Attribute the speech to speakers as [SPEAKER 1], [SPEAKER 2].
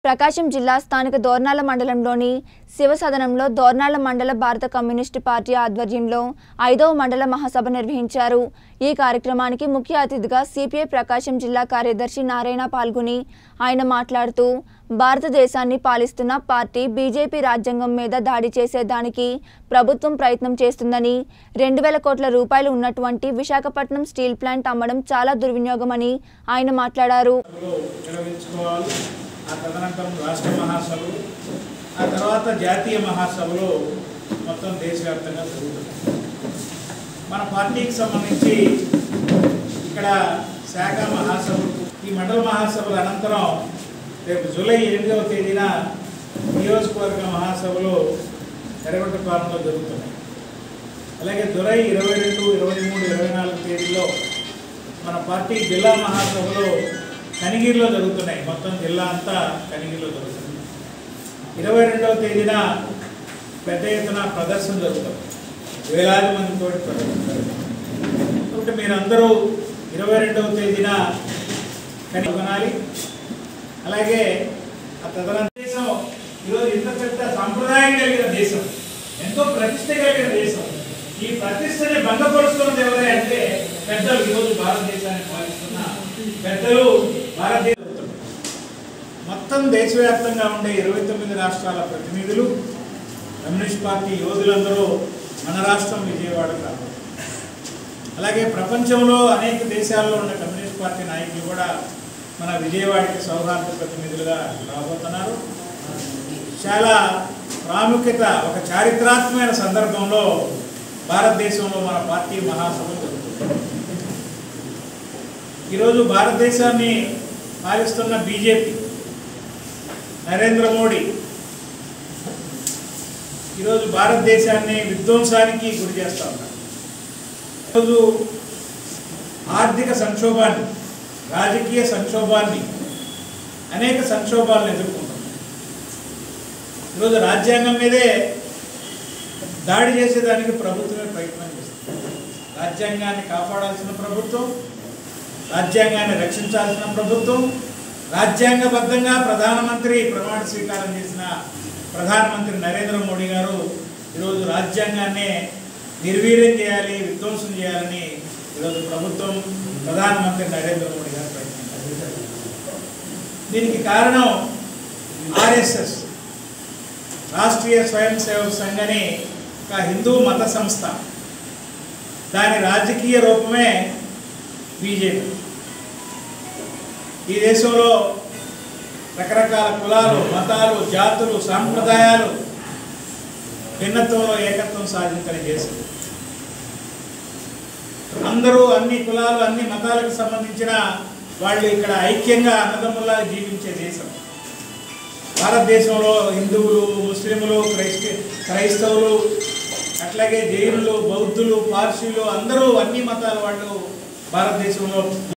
[SPEAKER 1] ప్రకాశం జిల్లా స్థానిక దోర్నాల మండలంలోని శివసదనంలో దోర్నాల మండల భారత కమ్యూనిస్టు పార్టీ ఆధ్వర్యంలో ఐదవ మండల మహాసభ నిర్వహించారు ఈ కార్యక్రమానికి ముఖ్య అతిథిగా సిపిఐ ప్రకాశం జిల్లా కార్యదర్శి నారాయణ పాల్గొని ఆయన మాట్లాడుతూ భారతదేశాన్ని పాలిస్తున్న పార్టీ బీజేపీ రాజ్యాంగం మీద దాడి చేసేదానికి ప్రభుత్వం ప్రయత్నం చేస్తుందని రెండు వేల కోట్ల రూపాయలు ఉన్నటువంటి విశాఖపట్నం స్టీల్ ప్లాంట్ అమ్మడం చాలా దుర్వినియోగమని ఆయన మాట్లాడారు
[SPEAKER 2] సభలు నిర్వహించుకోవాలి ఆ తదనంతరం రాష్ట్ర మహాసభలు ఆ తర్వాత జాతీయ మహాసభలు మొత్తం దేశవ్యాప్తంగా జరుగుతున్నాయి మన పార్టీకి సంబంధించి ఇక్కడ శాఖ మహాసభలు ఈ మండల మహాసభల అనంతరం రేపు జూలై ఎనిమిదవ తేదీన నియోజకవర్గ మహాసభలు ఎర్రగొట్టపాలెంలో జరుగుతున్నాయి అలాగే జూలై ఇరవై రెండు ఇరవై మూడు ఇరవై నాలుగు తేదీలో మన పార్టీ జిల్లా మహాసభలు కనిగిరిలో జరుగుతున్నాయి మొత్తం జిల్లా అంతా కనిగిరిలో జరుగుతుంది ఇరవై రెండవ తేదీన పెద్ద ఎత్తున ప్రదర్శన జరుగుతుంది వేలాది మందితో ప్రదర్శన జరుగుతుంది కాబట్టి మీరందరూ ఇరవై రెండవ తేదీన కని కొనాలి అలాగే ఆ తదనంతరం దేశం ఈరోజు ఇంత పెద్ద సాంప్రదాయం కలిగిన దేశం ఎంతో ప్రతిష్ట కలిగిన దేశం ఈ ప్రతిష్టని భంగపరుస్తున్నది ఎవరే అంటే పెద్దలు ఈరోజు భారతదేశాన్ని పాలిస్తున్న పెద్దలు భారతదేశం మొత్తం దేశవ్యాప్తంగా ఉండే ఇరవై తొమ్మిది రాష్ట్రాల ప్రతినిధులు కమ్యూనిస్ట్ పార్టీ యోధులందరూ మన రాష్ట్రం విజయవాడ కాదు అలాగే ప్రపంచంలో అనేక దేశాల్లో ఉన్న కమ్యూనిస్ట్ పార్టీ నాయకులు కూడా మన విజయవాడకి సౌహార్ద ప్రతినిధులుగా రాబోతున్నారు చాలా ప్రాముఖ్యత ఒక చారిత్రాత్మకమైన సందర్భంలో భారతదేశంలో మన పార్టీ మహాసభ జరుగుతుంది ఈరోజు భారతదేశాన్ని పాలిస్తున్న బీజేపీ నరేంద్ర మోడీ ఈరోజు భారతదేశాన్ని విధ్వంసానికి గురి చేస్తా ఉన్నారు ఈరోజు ఆర్థిక సంక్షోభాన్ని రాజకీయ సంక్షోభాన్ని అనేక సంక్షోభాలను ఎదుర్కొంటాం ఈరోజు రాజ్యాంగం మీదే దాడి చేసేదానికి ప్రభుత్వమే ప్రయత్నం చేస్తుంది రాజ్యాంగాన్ని కాపాడాల్సిన ప్రభుత్వం రాజ్యాంగాన్ని రక్షించాల్సిన ప్రభుత్వం రాజ్యాంగబద్ధంగా ప్రధానమంత్రి ప్రమాణ స్వీకారం చేసిన ప్రధానమంత్రి నరేంద్ర మోడీ గారు ఈరోజు రాజ్యాంగాన్నే నిర్వీర్యం చేయాలి విధ్వంసం చేయాలని ఈరోజు ప్రభుత్వం ప్రధానమంత్రి నరేంద్ర మోడీ గారు ప్రయత్నించారు దీనికి కారణం ఆర్ఎస్ఎస్ రాష్ట్రీయ స్వయం సేవక సంఘ్ అని ఒక హిందూ మత సంస్థ దాని రాజకీయ రూపమే బీజేపీ ఈ దేశంలో రకరకాల కులాలు మతాలు జాతులు సాంప్రదాయాలు భిన్నత్వంలో ఏకత్వం సాధించిన దేశం అందరూ అన్ని కులాలు అన్ని మతాలకు సంబంధించిన వాళ్ళు ఇక్కడ ఐక్యంగా అన్నదమ్ముల్లా జీవించే దేశం భారతదేశంలో హిందువులు ముస్లింలు క్రైస్త క్రైస్తవులు అట్లాగే జైనులు బౌద్ధులు పార్సీలు అందరూ అన్ని మతాల వాళ్ళు భారతదేశంలో